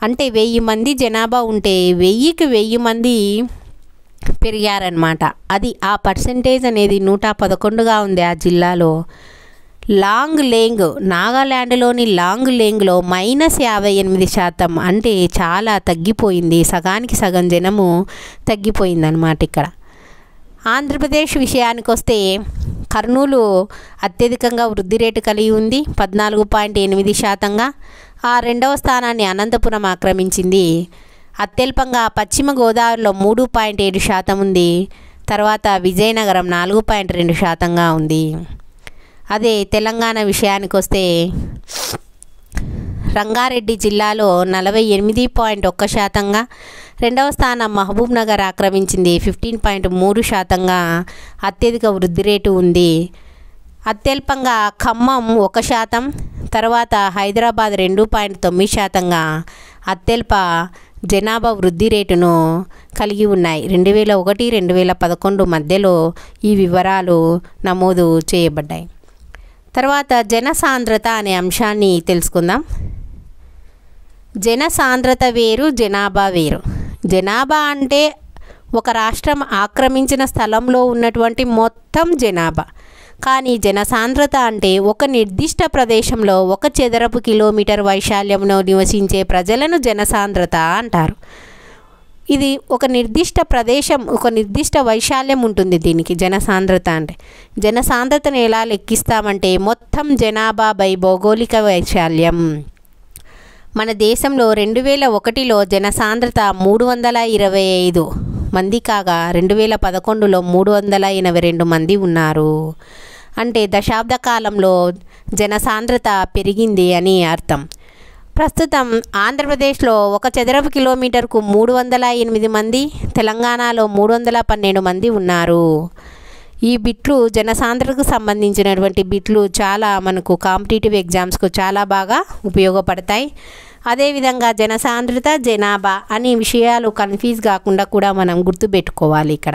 అంటే వెయ్యి మంది జనాభా ఉంటే వెయ్యికి వెయ్యి మంది పెరిగారనమాట అది ఆ పర్సంటేజ్ అనేది నూట పదకొండుగా ఉంది ఆ జిల్లాలో లాంగ్ లేంగ్ నాగాల్యాండ్లోని లాంగ్ లేంగ్లో మైనస్ యాభై ఎనిమిది శాతం అంటే చాలా తగ్గిపోయింది సగానికి సగం జనము తగ్గిపోయిందనమాట ఇక్కడ ఆంధ్రప్రదేశ్ విషయానికి వస్తే కర్నూలు అత్యధికంగా వృద్ధి రేటు కలిగి ఉంది పద్నాలుగు పాయింట్ ఎనిమిది శాతంగా ఆ రెండవ స్థానాన్ని అనంతపురం ఆక్రమించింది అత్యల్పంగా పశ్చిమ గోదావరిలో మూడు పాయింట్ ఏడు శాతం ఉంది తర్వాత విజయనగరం నాలుగు పాయింట్ రెండు శాతంగా ఉంది అదే తెలంగాణ విషయానికి వస్తే రంగారెడ్డి జిల్లాలో నలభై ఎనిమిది పాయింట్ ఒక్క శాతంగా రెండవ స్థానం మహబూబ్ నగర్ ఆక్రమించింది ఫిఫ్టీన్ పాయింట్ మూడు శాతంగా అత్యధిక వృద్ధి రేటు ఉంది అత్యల్పంగా ఖమ్మం ఒక శాతం తర్వాత హైదరాబాద్ రెండు పాయింట్ తొమ్మిది శాతంగా అత్యల్ప జనాభా వృద్ధి రేటును కలిగి ఉన్నాయి రెండు వేల ఒకటి రెండు వేల పదకొండు మధ్యలో ఈ వివరాలు నమోదు చేయబడ్డాయి తర్వాత జనసాంద్రత అనే అంశాన్ని తెలుసుకుందాం జనసాంద్రత వేరు జనాభా వేరు జనాభా అంటే ఒక రాష్ట్రం ఆక్రమించిన స్థలంలో ఉన్నటువంటి మొత్తం జనాభా కానీ జనసాంద్రత అంటే ఒక నిర్దిష్ట ప్రదేశంలో ఒక చదరపు కిలోమీటర్ వైశాల్యంలో నివసించే ప్రజలను జనసాంద్రత అంటారు ఇది ఒక నిర్దిష్ట ప్రదేశం ఒక నిర్దిష్ట వైశాల్యం ఉంటుంది దీనికి జనసాంద్రత అంటే జనసాంద్రతను ఎలా లెక్కిస్తామంటే మొత్తం జనాభా బై భౌగోళిక వైశాల్యం మన దేశంలో రెండు వేల ఒకటిలో జనసాంద్రత మూడు వందల ఇరవై ఐదు మంది కాగా రెండు వేల పదకొండులో మూడు వందల ఎనభై రెండు మంది ఉన్నారు అంటే దశాబ్ద కాలంలో జనసాంద్రత పెరిగింది అని అర్థం ప్రస్తుతం ఆంధ్రప్రదేశ్లో ఒక చదరపు కిలోమీటర్కు మూడు వందల ఎనిమిది మంది తెలంగాణలో మూడు వందల పన్నెండు మంది ఉన్నారు ఈ బిట్లు జనసాంద్రతకు సంబంధించినటువంటి బిట్లు చాలా మనకు కాంపిటేటివ్ ఎగ్జామ్స్కు చాలా బాగా ఉపయోగపడతాయి అదేవిధంగా జనసాంద్రత జనాభా అనే విషయాలు కన్ఫ్యూజ్ కాకుండా కూడా మనం గుర్తుపెట్టుకోవాలి ఇక్కడ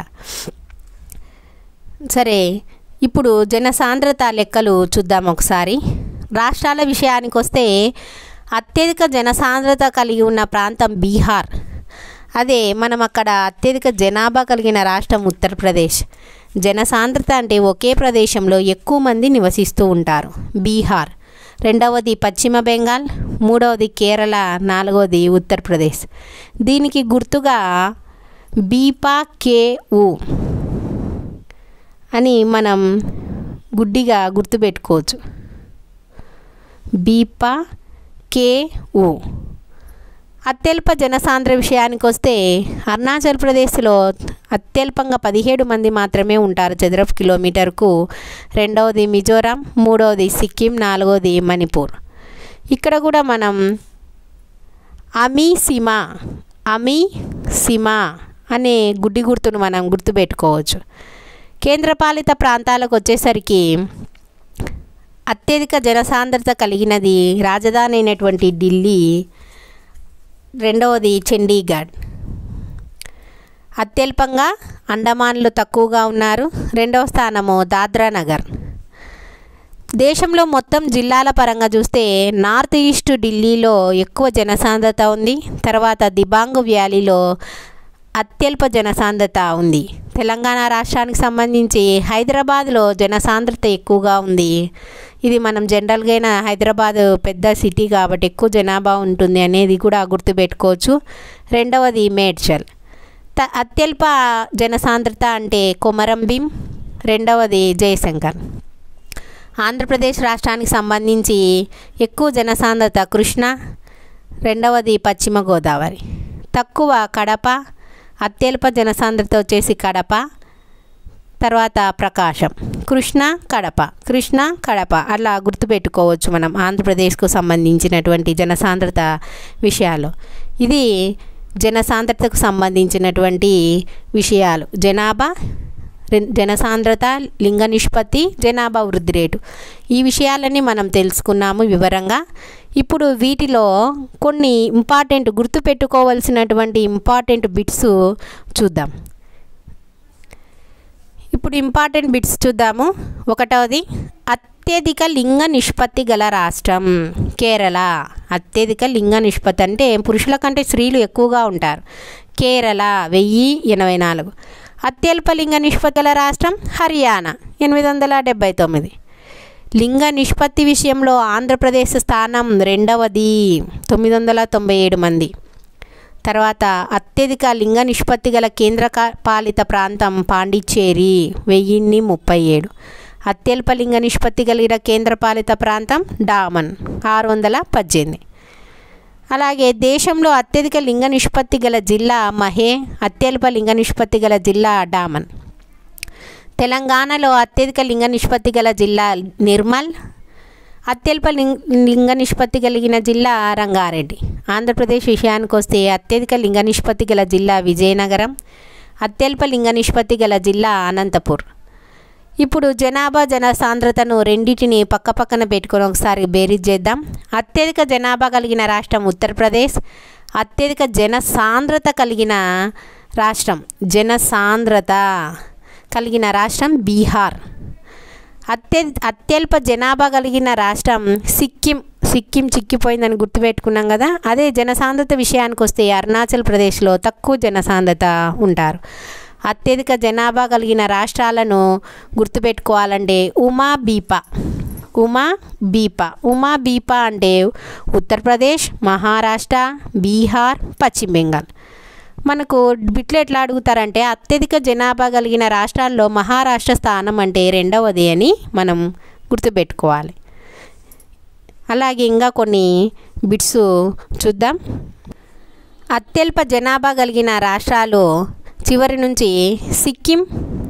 సరే ఇప్పుడు జనసాంద్రత లెక్కలు చూద్దాం ఒకసారి రాష్ట్రాల విషయానికి వస్తే అత్యధిక జనసాంద్రత కలిగి ఉన్న ప్రాంతం బీహార్ అదే మనం అక్కడ అత్యధిక జనాభా కలిగిన రాష్ట్రం ఉత్తరప్రదేశ్ జనసాంద్రత అంటే ఒకే ప్రదేశంలో ఎక్కువ మంది నివసిస్తూ ఉంటారు బీహార్ రెండవది పశ్చిమ బెంగాల్ మూడవది కేరళ నాలుగవది ఉత్తరప్రదేశ్ దీనికి గుర్తుగా బీపా కేఉ అని మనం గుడ్డిగా గుర్తుపెట్టుకోవచ్చు బీపా కేఉ అత్యల్ప జనసాంద్ర విషయానికి వస్తే అరుణాచల్ ప్రదేశ్లో అత్యల్పంగా పదిహేడు మంది మాత్రమే ఉంటారు చదరపు కిలోమీటర్కు రెండవది మిజోరాం మూడవది సిక్కిం నాలుగవది మణిపూర్ ఇక్కడ కూడా మనం అమీ సిమా అమీ సిమా అనే గుడ్డి గుర్తును మనం గుర్తుపెట్టుకోవచ్చు కేంద్రపాలిత ప్రాంతాలకు వచ్చేసరికి అత్యధిక జనసాంద్రత కలిగినది రాజధాని అయినటువంటి ఢిల్లీ రెండవది చండీగఢ్ అత్యల్పంగా అండమాన్లు తక్కువగా ఉన్నారు రెండవ స్థానము దాద్రా నగర్ దేశంలో మొత్తం జిల్లాల పరంగా చూస్తే నార్త్ ఈస్ట్ ఢిల్లీలో ఎక్కువ జనసాంద్రత ఉంది తర్వాత దిబాంగ్ వ్యాలీలో అత్యల్ప జనసాంద్రత ఉంది తెలంగాణ రాష్ట్రానికి సంబంధించి హైదరాబాద్లో జనసాంద్రత ఎక్కువగా ఉంది ఇది మనం జనరల్గా హైదరాబాద్ పెద్ద సిటీ కాబట్టి ఎక్కువ జనాభా ఉంటుంది అనేది కూడా గుర్తుపెట్టుకోవచ్చు రెండవది మేడ్చల్ త అత్యల్ప జనసాంద్రత అంటే కొమరం భీం రెండవది జయశంకర్ ఆంధ్రప్రదేశ్ రాష్ట్రానికి సంబంధించి ఎక్కువ జనసాంద్రత కృష్ణ రెండవది పశ్చిమ గోదావరి తక్కువ కడప అత్యల్ప జనసాంద్రత వచ్చేసి కడప తర్వాత ప్రకాశం కృష్ణ కడప కృష్ణ కడప అలా గుర్తుపెట్టుకోవచ్చు మనం ఆంధ్రప్రదేశ్కు సంబంధించినటువంటి జనసాంద్రత విషయాలు ఇది జనసాంద్రతకు సంబంధించినటువంటి విషయాలు జనాభా రెన్- జనసాంద్రత లింగ నిష్పత్తి జనాభా వృద్ధి రేటు ఈ విషయాలన్నీ మనం తెలుసుకున్నాము వివరంగా ఇప్పుడు వీటిలో కొన్ని ఇంపార్టెంట్ గుర్తుపెట్టుకోవాల్సినటువంటి ఇంపార్టెంట్ బిట్స్ చూద్దాం ఇప్పుడు ఇంపార్టెంట్ బిట్స్ చూద్దాము ఒకటవది అత్యధిక లింగ నిష్పత్తి గల రాష్ట్రం కేరళ అత్యధిక లింగ నిష్పత్తి అంటే పురుషుల కంటే స్త్రీలు ఎక్కువగా ఉంటారు కేరళ వెయ్యి ఎనభై నాలుగు అత్యల్ప లింగ నిష్పత్తి గల రాష్ట్రం హర్యానా ఎనిమిది వందల డెబ్బై తొమ్మిది లింగ నిష్పత్తి విషయంలో ఆంధ్రప్రదేశ్ స్థానం రెండవది తొమ్మిది వందల తొంభై ఏడు మంది తర్వాత అత్యధిక లింగ నిష్పత్తి గల కేంద్ర కా- పాలిత ప్రాంతం పాండిచ్చేరి వెయ్యిన్ని ముప్పై ఏడు అత్యల్ప లింగ నిష్పత్తి కలిగిన కేంద్ర పాలిత ప్రాంతం డామన్ ఆరు వందల పద్దెనిమిది అలాగే దేశంలో అత్యధిక లింగ నిష్పత్తి గల జిల్లా మహే అత్యల్ప లింగ నిష్పత్తి గల జిల్లా డామన్ తెలంగాణలో అత్యధిక లింగ నిష్పత్తి గల జిల్లా నిర్మల్ అత్యల్ప లింగ లింగ నిష్పత్తి కలిగిన జిల్లా రంగారెడ్డి ఆంధ్రప్రదేశ్ విషయానికి వస్తే అత్యధిక లింగ నిష్పత్తి గల జిల్లా విజయనగరం అత్యల్ప లింగ నిష్పత్తి గల జిల్లా అనంతపూర్ ఇప్పుడు జనాభా జనసాంద్రతను రెండింటిని పక్కపక్కన పెట్టుకొని ఒకసారి బేరీజ్ చేద్దాం అత్యధిక జనాభా కలిగిన రాష్ట్రం ఉత్తరప్రదేశ్ అత్యధిక జనసాంద్రత కలిగిన రాష్ట్రం జనసాంద్రత కలిగిన రాష్ట్రం బీహార్ అత్య అత్యల్ప జనాభా కలిగిన రాష్ట్రం సిక్కిం సిక్కిం చిక్కిపోయిందని గుర్తుపెట్టుకున్నాం కదా అదే జనసాంద్రత విషయానికి వస్తే అరుణాచల్ ప్రదేశ్లో తక్కువ జనసాంద్రత ఉంటారు అత్యధిక జనాభా కలిగిన రాష్ట్రాలను గుర్తుపెట్టుకోవాలంటే ఉమా బీపా ఉమా బీపా ఉమా బీపా అంటే ఉత్తరప్రదేశ్ మహారాష్ట్ర బీహార్ పశ్చిమ బెంగాల్ మనకు బిట్లు ఎట్లా అడుగుతారంటే అత్యధిక జనాభా కలిగిన రాష్ట్రాల్లో మహారాష్ట్ర స్థానం అంటే రెండవది అని మనం గుర్తుపెట్టుకోవాలి అలాగే ఇంకా కొన్ని బిట్స్ చూద్దాం అత్యల్ప జనాభా కలిగిన రాష్ట్రాలు చివరి నుంచి సిక్కిం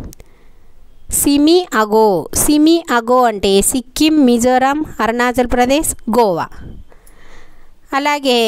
సిమి అగో సిమి అగో అంటే సిక్కిం మిజోరాం అరుణాచల్ ప్రదేశ్ గోవా అలాగే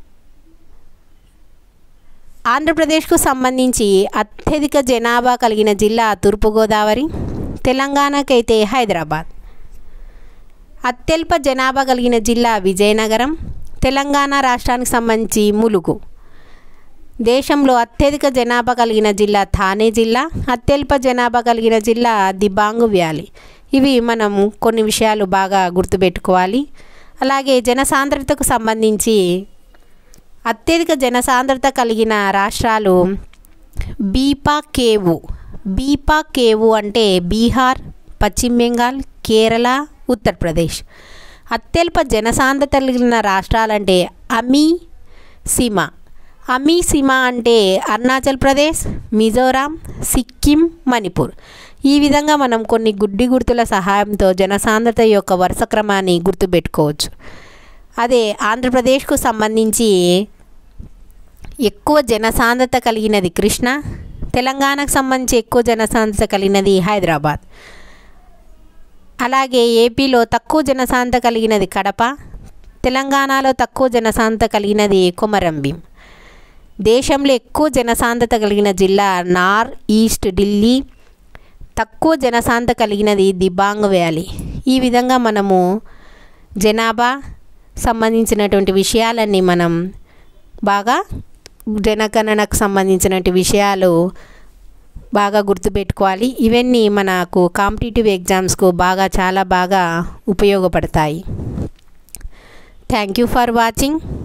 ఆంధ్రప్రదేశ్కు సంబంధించి అత్యధిక జనాభా కలిగిన జిల్లా తూర్పుగోదావరి తెలంగాణకైతే హైదరాబాద్ అత్యల్ప జనాభా కలిగిన జిల్లా విజయనగరం తెలంగాణ రాష్ట్రానికి సంబంధించి ములుగు దేశంలో అత్యధిక జనాభా కలిగిన జిల్లా థానే జిల్లా అత్యల్ప జనాభా కలిగిన జిల్లా దిబాంగ్ వ్యాలీ ఇవి మనం కొన్ని విషయాలు బాగా గుర్తుపెట్టుకోవాలి అలాగే జనసాంద్రతకు సంబంధించి అత్యధిక జనసాంద్రత కలిగిన రాష్ట్రాలు బీపా కేవు బీపా కేవు అంటే బీహార్ పశ్చిమ బెంగాల్ కేరళ ఉత్తరప్రదేశ్ అత్యల్ప జనసాంద్రత కలిగిన రాష్ట్రాలంటే అమీ సీమా అమీ సీమా అంటే అరుణాచల్ ప్రదేశ్ మిజోరాం సిక్కిం మణిపూర్ ఈ విధంగా మనం కొన్ని గుడ్డి గుర్తుల సహాయంతో జనసాంద్రత యొక్క వరుస క్రమాన్ని గుర్తుపెట్టుకోవచ్చు అదే ఆంధ్రప్రదేశ్కు సంబంధించి ఎక్కువ జనసాంద్రత కలిగినది కృష్ణ తెలంగాణకు సంబంధించి ఎక్కువ జనసాంద్రత కలిగినది హైదరాబాద్ అలాగే ఏపీలో తక్కువ జనసాంద్రత కలిగినది కడప తెలంగాణలో తక్కువ జనసాంద్రత కలిగినది కొమరంభీం దేశంలో ఎక్కువ జనసాంద్రత కలిగిన జిల్లా నార్ ఈస్ట్ ఢిల్లీ తక్కువ జనసాంద్రత కలిగినది దిబాంగ్ వ్యాలీ ఈ విధంగా మనము జనాభా సంబంధించినటువంటి విషయాలన్నీ మనం బాగా జనగణనకు సంబంధించినటువంటి విషయాలు బాగా గుర్తుపెట్టుకోవాలి ఇవన్నీ మనకు కాంపిటేటివ్ ఎగ్జామ్స్కు బాగా చాలా బాగా ఉపయోగపడతాయి థ్యాంక్ యూ ఫర్ వాచింగ్